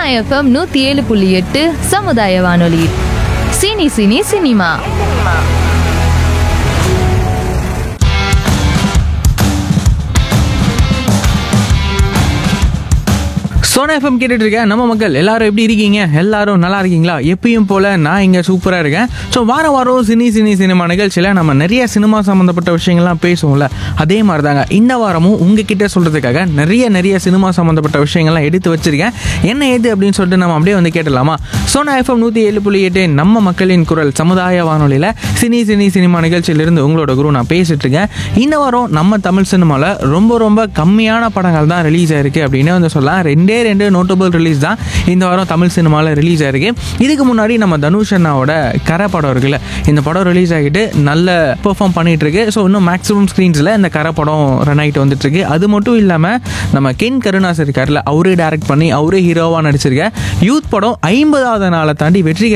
FM நூத்தி ஏழு புள்ளி எட்டு சமுதாய வானொலி cine cine cinema Sona FM கேட்டுட்டு இருக்கேன் நம்ம மக்கள் எல்லாரும் எப்படி இருக்கீங்க எல்லாரும் நல்லா இருக்கீங்களா எப்பயும் போல நான் இங்க சூப்பரா இருக்கேன் ஸோ வாரம் வாரம் சினி சினி சினிமா நிகழ்ச்சியில நம்ம நிறைய சினிமா சம்மந்தப்பட்ட விஷயங்கள்லாம் பேசுவோம்ல அதே மாதிரி தாங்க இந்த வாரமும் உங்ககிட்ட சொல்றதுக்காக நிறைய நிறைய சினிமா சம்மந்தப்பட்ட விஷயங்கள்லாம் எடுத்து வச்சிருக்கேன் என்ன ஏது அப்படின்னு சொல்லிட்டு நம்ம அப்படியே வந்து கேட்டலாமா சோனா எஃப்எம் நூற்றி ஏழு புள்ளி எட்டு நம்ம மக்களின் குரல் சமுதாய வானொலியில் சினி சினி சினிமா நிகழ்ச்சியிலிருந்து உங்களோட குரு நான் பேசிட்டு இருக்கேன் இந்த வாரம் நம்ம தமிழ் சினிமாவில் ரொம்ப ரொம்ப கம்மியான படங்கள் தான் ரிலீஸ் ஆயிருக்கு அப்படின்னு வந்து சொல்லலாம் ரெண்டே ரெண்டு நோட்டபிள் ரிலீஸ் தான் இந்த வாரம் தமிழ் சினிமாவில் ரிலீஸ் ஆயிருக்கு இதுக்கு முன்னாடி நம்ம தனுஷ் அண்ணாவோட கரை படம் இருக்குல்ல இந்த படம் ரிலீஸ் ஆகிட்டு நல்ல பெர்ஃபார்ம் பண்ணிட்டு இருக்கு ஸோ இன்னும் மேக்ஸிமம் ஸ்க்ரீன்ஸில் இந்த கரை படம் ரன் ஆகிட்டு வந்துட்டு இருக்கு அது மட்டும் இல்லாமல் நம்ம கென் கருணாஸ் இருக்கார்ல அவரே டைரக்ட் பண்ணி அவரே ஹீரோவாக நடிச்சிருக்க யூத் படம் ஐம்பதாவது நாளை தாண்டி வெற்றி